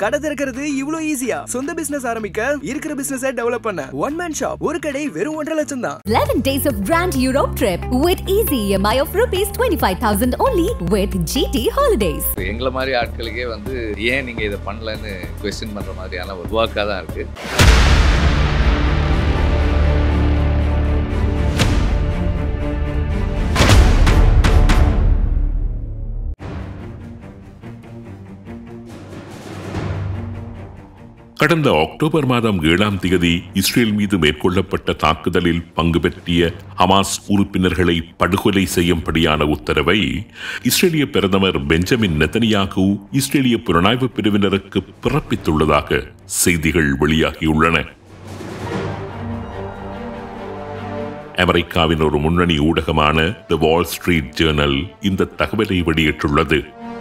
கடை திறக்கிறது இவ்வளவு ஈஸியா சொந்த பிசினஸ் ஆரம்பிக்க இருக்கிற பிசினஸ் டெவலப் பண்ண ஒன் மேன் ஷாப் ஒரு கடை வெறும் ஒன்றரை லட்சம் தான் 11 days of grand Europe trip with easy EMI of rupees 25,000 only with GT Holidays. எங்களை மாதிரி ஆட்களுக்கே வந்து ஏன் நீங்கள் இதை பண்ணலன்னு கொஸ்டின் பண்ணுற மாதிரியான ஒரு ஒர்க்காக தான் இருக்குது கடந்த அக்டோபர் மாதம் ஏழாம் தேதி இஸ்ரேல் மீது மேற்கொள்ளப்பட்ட தாக்குதலில் பங்கு பெற்றிய ஹமாஸ் உறுப்பினர்களை படுகொலை செய்யும்படியான உத்தரவை இஸ்ரேலிய பிரதமர் பெஞ்சமின் நெத்தனியாகு இஸ்ரேலிய புலனாய்வு பிரிவினருக்கு பிறப்பித்துள்ளதாக செய்திகள் வெளியாகியுள்ளன அமெரிக்காவின் ஒரு முன்னணி ஊடகமான தி வால் ஸ்ட்ரீட் ஜேர்னல் இந்த தகவலை வெளியிட்டுள்ளது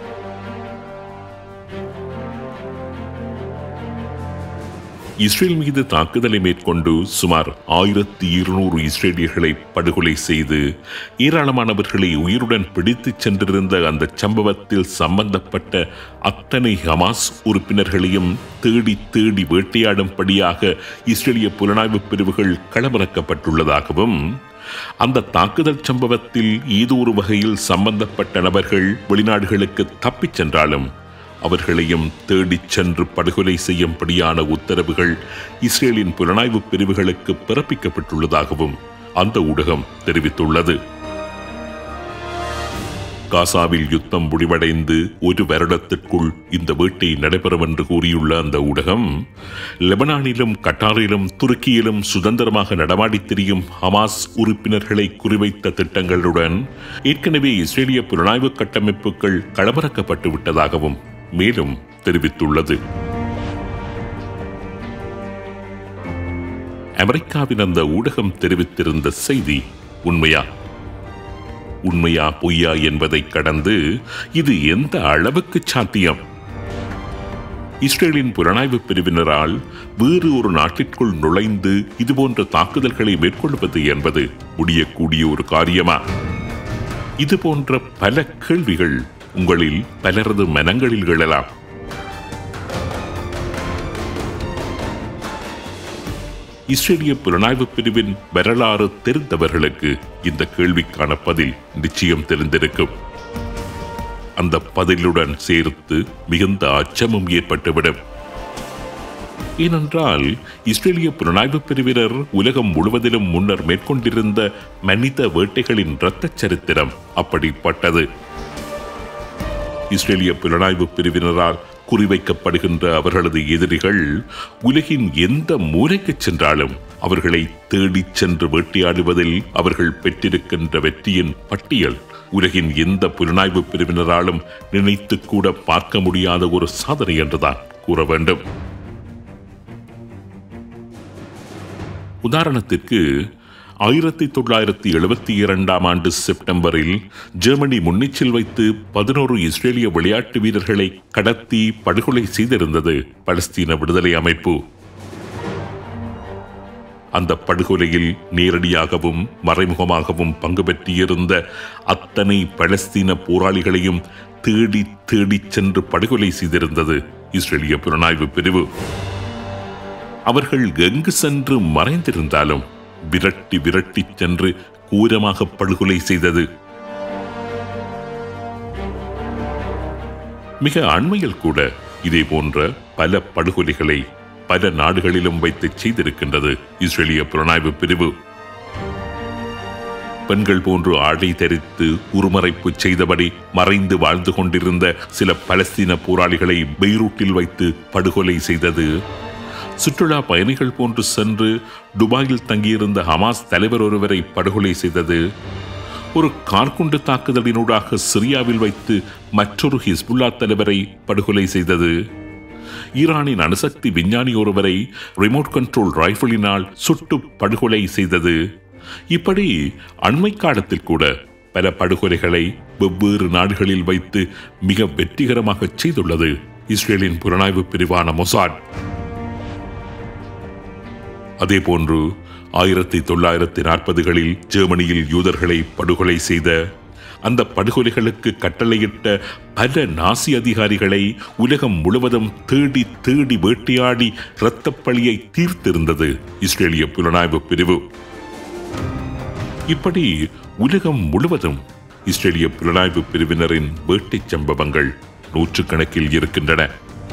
இஸ்ரேல் மீது தாக்குதலை மேற்கொண்டு சுமார் ஆயிரத்தி இருநூறு இஸ்ரேலியர்களை படுகொலை செய்து ஏராளமானவர்களை உயிருடன் பிடித்துச் சென்றிருந்த அந்த சம்பவத்தில் சம்பந்தப்பட்ட அத்தனை ஹமாஸ் உறுப்பினர்களையும் தேடி தேடி வேட்டையாடும்படியாக இஸ்ரேலிய புலனாய்வு பிரிவுகள் களமிறக்கப்பட்டுள்ளதாகவும் அந்த தாக்குதல் சம்பவத்தில் ஏதோ ஒரு வகையில் சம்பந்தப்பட்ட நபர்கள் வெளிநாடுகளுக்கு தப்பிச் சென்றாலும் அவர்களையும் தேடிச் சென்று படுகொலை செய்யும்படியான உத்தரவுகள் இஸ்ரேலின் புலனாய்வு பிரிவுகளுக்கு பிறப்பிக்கப்பட்டுள்ளதாகவும் அந்த ஊடகம் தெரிவித்துள்ளது காசாவில் யுத்தம் முடிவடைந்து ஒரு வருடத்திற்குள் இந்த வேட்டை நடைபெறும் என்று கூறியுள்ள அந்த ஊடகம் லெபனானிலும் கட்டாரிலும் துருக்கியிலும் சுதந்திரமாக நடமாடித் திரியும் ஹமாஸ் உறுப்பினர்களை குறிவைத்த திட்டங்களுடன் ஏற்கனவே இஸ்ரேலிய புலனாய்வு கட்டமைப்புகள் களமிறக்கப்பட்டு விட்டதாகவும் மேலும் தெரிவித்துள்ளது அமெரிக்காவின் அந்த ஊடகம் தெரிவித்திருந்த செய்தி உண்மையா உண்மையா பொய்யா என்பதை கடந்து இது எந்த அளவுக்கு சாத்தியம் இஸ்ரேலின் புலனாய்வு பிரிவினரால் வேறு ஒரு நாட்டிற்குள் நுழைந்து இதுபோன்ற தாக்குதல்களை மேற்கொள்வது என்பது முடியக்கூடிய ஒரு காரியமா இது போன்ற பல கேள்விகள் உங்களில் பலரது மனங்களில் எழலாம் இஸ்ரேலிய புலனாய்வு பிரிவின் வரலாறு தெரிந்தவர்களுக்கு இந்த கேள்விக்கான பதில் நிச்சயம் தெரிந்திருக்கும் அந்த பதிலுடன் சேர்த்து மிகுந்த அச்சமும் ஏற்பட்டுவிடும் ஏனென்றால் இஸ்ரேலிய புலனாய்வு பிரிவினர் உலகம் முழுவதிலும் முன்னர் மேற்கொண்டிருந்த மனித வேட்டைகளின் இரத்த சரித்திரம் அப்படிப்பட்டது இஸ்ரேலிய புலனாய்வு பிரிவினரால் குறிவைக்கப்படுகின்ற அவர்களது எதிரிகள் உலகின் எந்த மூலைக்கு சென்றாலும் அவர்களை தேடிச் சென்று வேட்டையாடுவதில் அவர்கள் பெற்றிருக்கின்ற வெற்றியின் பட்டியல் உலகின் எந்த புலனாய்வு பிரிவினராலும் நினைத்து கூட பார்க்க முடியாத ஒரு சாதனை என்றுதான் கூற வேண்டும் உதாரணத்திற்கு ஆயிரத்தி தொள்ளாயிரத்தி எழுபத்தி இரண்டாம் ஆண்டு செப்டம்பரில் ஜெர்மனி முன்னிச்சில் வைத்து பதினோரு இஸ்ரேலிய விளையாட்டு வீரர்களை கடத்தி படுகொலை செய்திருந்தது பலஸ்தீன விடுதலை அமைப்பு அந்த படுகொலையில் நேரடியாகவும் மறைமுகமாகவும் பங்கு பெற்றிருந்த அத்தனை பலஸ்தீன போராளிகளையும் தேடி தேடிச் சென்று படுகொலை செய்திருந்தது இஸ்ரேலிய புலனாய்வு பிரிவு அவர்கள் எங்கு சென்று மறைந்திருந்தாலும் விரட்டி விரட்டி சென்று கூரமாக படுகொலை செய்தது மிக அண்மையில் கூட இதே போன்ற பல படுகொலைகளை பல நாடுகளிலும் வைத்து செய்திருக்கின்றது இஸ்ரேலிய புலனாய்வு பிரிவு பெண்கள் போன்று ஆடை தரித்து உருமறைப்பு செய்தபடி மறைந்து வாழ்ந்து கொண்டிருந்த சில பலஸ்தீன போராளிகளை பெய்ரூட்டில் வைத்து படுகொலை செய்தது சுற்றுலா பயணிகள் போன்று சென்று துபாயில் தங்கியிருந்த ஹமாஸ் தலைவர் ஒருவரை படுகொலை செய்தது ஒரு கார்குண்டு தாக்குதலினூடாக சிரியாவில் வைத்து மற்றொரு ஹிஸ்புல்லா தலைவரை படுகொலை செய்தது ஈரானின் அணுசக்தி விஞ்ஞானி ஒருவரை ரிமோட் கண்ட்ரோல் ரைபிளினால் சுட்டு படுகொலை செய்தது இப்படி அண்மை காலத்தில் கூட பல படுகொலைகளை வெவ்வேறு நாடுகளில் வைத்து மிக வெற்றிகரமாக செய்துள்ளது இஸ்ரேலின் புலனாய்வு பிரிவான மொசாட் அதேபோன்று ஆயிரத்தி தொள்ளாயிரத்தி நாற்பதுகளில் ஜெர்மனியில் யூதர்களை படுகொலை செய்த அந்த படுகொலைகளுக்கு கட்டளையிட்ட பல நாசி அதிகாரிகளை உலகம் முழுவதும் தேடி தேடி வேட்டையாடி இரத்தப்பழியை தீர்த்திருந்தது இஸ்ரேலிய புலனாய்வு பிரிவு இப்படி உலகம் முழுவதும் இஸ்ரேலிய புலனாய்வு பிரிவினரின் வேட்டைச் சம்பவங்கள் நூற்றுக்கணக்கில் இருக்கின்றன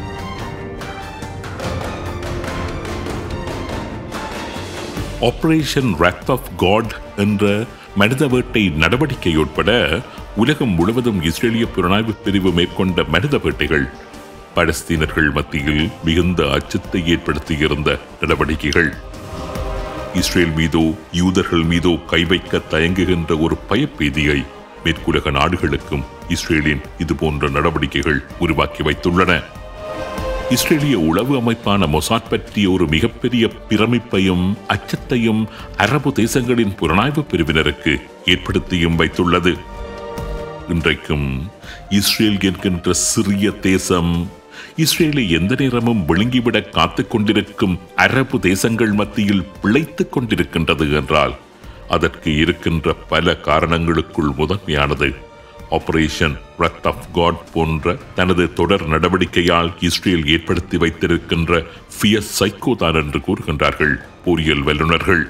ஆபரேஷன் ரேத் ஆஃப் காட் என்ற மனித வேட்டை நடவடிக்கை உட்பட உலகம் முழுவதும் இஸ்ரேலிய புலனாய்வு பிரிவு மேற்கொண்ட மனித வேட்டைகள் பலஸ்தீனர்கள் மத்தியில் மிகுந்த அச்சத்தை ஏற்படுத்தியிருந்த நடவடிக்கைகள் இஸ்ரேல் மீதோ யூதர்கள் மீதோ கை வைக்க தயங்குகின்ற ஒரு பயப்பீதியை மேற்குலக நாடுகளுக்கும் இஸ்ரேலின் இதுபோன்ற நடவடிக்கைகள் உருவாக்கி வைத்துள்ளன இஸ்ரேலிய உளவு அமைப்பான மொசாட் பற்றிய ஒரு மிகப்பெரிய பிரமிப்பையும் அச்சத்தையும் அரபு தேசங்களின் புலனாய்வு பிரிவினருக்கு ஏற்படுத்தியும் வைத்துள்ளது இன்றைக்கும் இஸ்ரேல் என்கின்ற சிறிய தேசம் இஸ்ரேலை எந்த நேரமும் விழுங்கிவிட காத்துக் கொண்டிருக்கும் அரபு தேசங்கள் மத்தியில் பிழைத்துக் கொண்டிருக்கின்றது என்றால் அதற்கு இருக்கின்ற பல காரணங்களுக்குள் முதன்மையானது ஆபரேஷன் ரத் ஆஃப் காட் போன்ற தனது தொடர் நடவடிக்கையால் இஸ்ரேல் ஏற்படுத்தி வைத்திருக்கின்ற ஃபியஸ் சைக்கோ தான் என்று கூறுகின்றார்கள் பொறியியல் வல்லுநர்கள்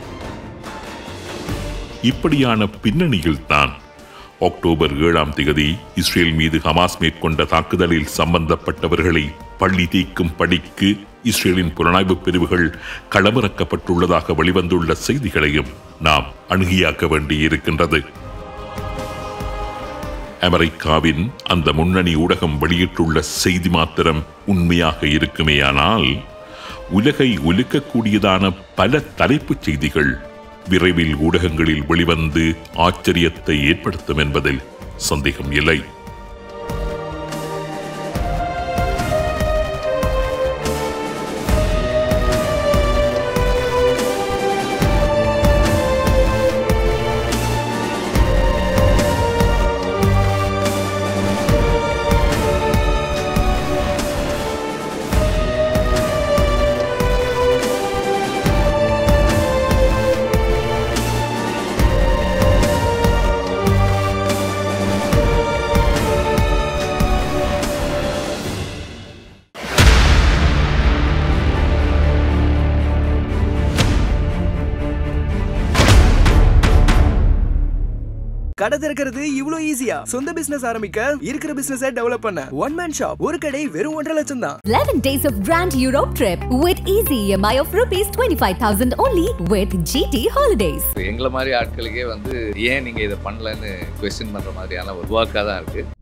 இப்படியான பின்னணியில்தான் அக்டோபர் ஏழாம் திகதி இஸ்ரேல் மீது ஹமாஸ் மேற்கொண்ட தாக்குதலில் சம்பந்தப்பட்டவர்களை பள்ளி தீக்கும் படிக்கு இஸ்ரேலின் புலனாய்வு பிரிவுகள் களமிறக்கப்பட்டுள்ளதாக வெளிவந்துள்ள செய்திகளையும் நாம் அணுகியாக்க வேண்டியிருக்கின்றது அமெரிக்காவின் அந்த முன்னணி ஊடகம் வெளியிட்டுள்ள செய்தி மாத்திரம் உண்மையாக இருக்குமேயானால் உலகை உலுக்கக்கூடியதான பல தலைப்புச் செய்திகள் விரைவில் ஊடகங்களில் வெளிவந்து ஆச்சரியத்தை ஏற்படுத்தும் என்பதில் சந்தேகம் இல்லை கடை திறக்கிறது இவ்ளோ ஈஸியா சொந்த பிசினஸ் ஆரம்பிக்க இருக்கிற பிசினஸ் டெவலப் பண்ண ஒன் மேன் ஷாப் ஒரு கடை வெறும் ஒன்றரை லட்சம் தான் 11 days of grand Europe trip with easy EMI of rupees 25,000 only with GT Holidays. எங்களை மாதிரி ஆட்களுக்கே வந்து ஏன் நீங்கள் இதை பண்ணலன்னு கொஸ்டின் பண்ணுற மாதிரியான ஒரு ஒர்க்காக தான் இருக்குது